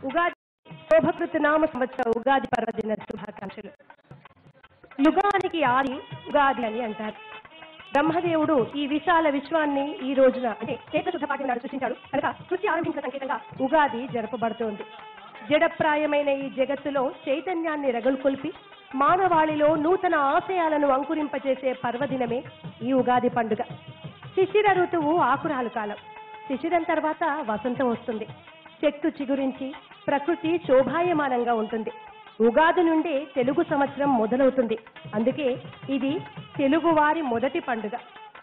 ఉగాది శోభకృత నామ సంవత్సర ఉగాది పర్వదిన శుభాకాంక్షలు యుగానికి ఆది ఉగాది అని అంటారు బ్రహ్మదేవుడు ఈ విశాల విశ్వాన్ని ఈ రోజున అంటే చేతశుద్ధ పాటి నాడు సృష్టించాడు కనుక సృష్టి ఆరంభించిన సంకేతంగా ఉగాది జరపబడుతోంది జడప్రాయమైన ఈ జగత్తులో చైతన్యాన్ని రగులుకొల్పి మానవాళిలో నూతన ఆశయాలను అంకురింపచేసే పర్వదినమే ఈ ఉగాది పండుగ శిశిర ఋతువు ఆకురాలు కాలం శిశిరం తర్వాత వసంతం వస్తుంది చెట్టు చిగురించి ప్రకృతి శోభాయమానంగా ఉంటుంది ఉగాది నుండే తెలుగు సంవత్సరం మొదలవుతుంది అందుకే ఇది తెలుగువారి మొదటి పండుగ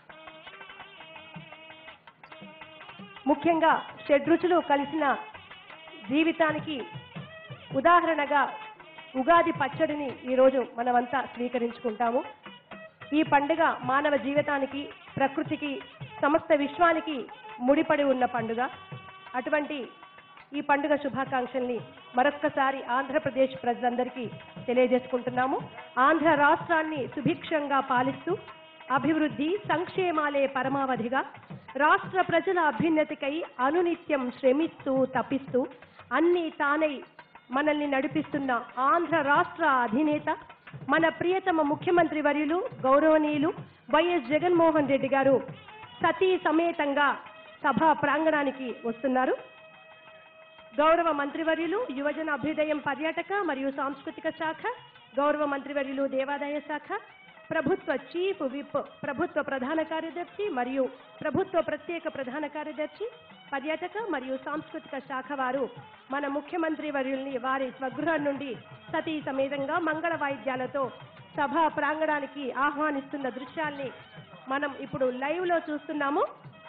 ముఖ్యంగా షడ్రుచులు కలిసిన జీవితానికి ఉదాహరణగా ఉగాది పచ్చడిని ఈరోజు మనమంతా స్వీకరించుకుంటాము ఈ పండుగ మానవ జీవితానికి ప్రకృతికి సమస్త విశ్వానికి ముడిపడి ఉన్న పండుగ అటువంటి ఈ పండుగ శుభాకాంక్షల్ని మరొక్కసారి ఆంధ్రప్రదేశ్ ప్రజలందరికీ తెలియజేసుకుంటున్నాము ఆంధ్ర రాష్ట్రాన్ని సుభిక్షంగా పాలిస్తూ అభివృద్ధి సంక్షేమాలే పరమావధిగా రాష్ట్ర ప్రజల అభ్యున్నతికై అనునిత్యం శ్రమిస్తూ తపిస్తూ అన్ని తానై మనల్ని నడిపిస్తున్న ఆంధ్ర రాష్ట్ర అధినేత మన ప్రియతమ ముఖ్యమంత్రి వర్యులు గౌరవనీయులు వైఎస్ జగన్మోహన్ రెడ్డి గారు సతీ సమేతంగా సభా ప్రాంగణానికి వస్తున్నారు గౌరవ మంత్రివర్యులు యువజన అభ్యుదయం పర్యాటక మరియు సాంస్కృతిక శాఖ గౌరవ మంత్రివర్యులు దేవాదాయ శాఖ ప్రభుత్వ చీఫ్ విప్ ప్రభుత్వ ప్రధాన కార్యదర్శి మరియు ప్రభుత్వ ప్రత్యేక ప్రధాన కార్యదర్శి పర్యాటక మరియు సాంస్కృతిక శాఖ వారు మన ముఖ్యమంత్రి వర్యుల్ని వారి స్వగృహం నుండి సతీ సమేతంగా మంగళ వాయిద్యాలతో సభా ప్రాంగణానికి ఆహ్వానిస్తున్న దృశ్యాల్ని మనం ఇప్పుడు లైవ్ లో చూస్తున్నాము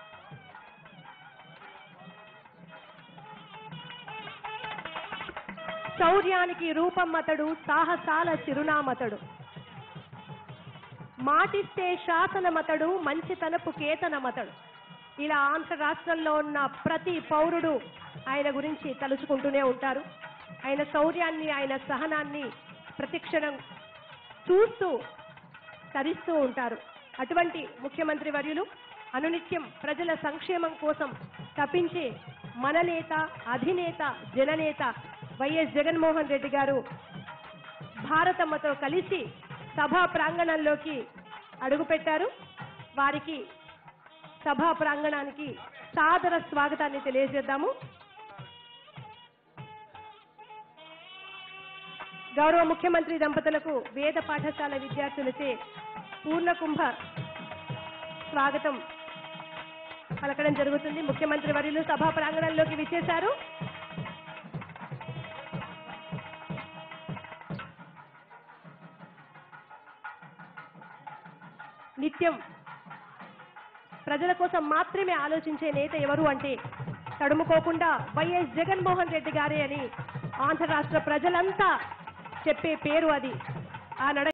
శౌర్యానికి రూపం అతడు సాహసాల చిరునామతడు మాటిస్తే శాసనమతడు మంచితనపు కేతనమతడు ఇలా ఆంధ్ర రాష్ట్రంలో ఉన్న ప్రతి పౌరుడు ఆయన గురించి తలుచుకుంటూనే ఉంటారు ఆయన శౌర్యాన్ని ఆయన సహనాన్ని ప్రతిక్షణం చూస్తూ తరిస్తూ ఉంటారు అటువంటి ముఖ్యమంత్రి వర్యులు అనునిత్యం ప్రజల సంక్షేమం కోసం తప్పించే మన నేత అధినేత జననేత వైఎస్ జగన్మోహన్ రెడ్డి గారు భారతమ్మతో కలిసి సభా ప్రాంగణంలోకి అడుగుపెట్టారు వారికి సభా ప్రాంగణానికి సాదర స్వాగతాన్ని తెలియజేద్దాము గౌరవ ముఖ్యమంత్రి దంపతులకు వేద పాఠశాల విద్యార్థులచే పూర్ణకుంభ స్వాగతం పలకడం జరుగుతుంది ముఖ్యమంత్రి వర్యులు సభా ప్రాంగణంలోకి విచ్చేశారు నిత్యం ప్రజల కోసం మాత్రమే ఆలోచించే నేత ఎవరు అంటే తడుముకోకుండా వైఎస్ జగన్మోహన్ రెడ్డి గారే అని ఆంధ్ర రాష్ట్ర ప్రజలంతా చెప్పే పేరు అది ఆ నడ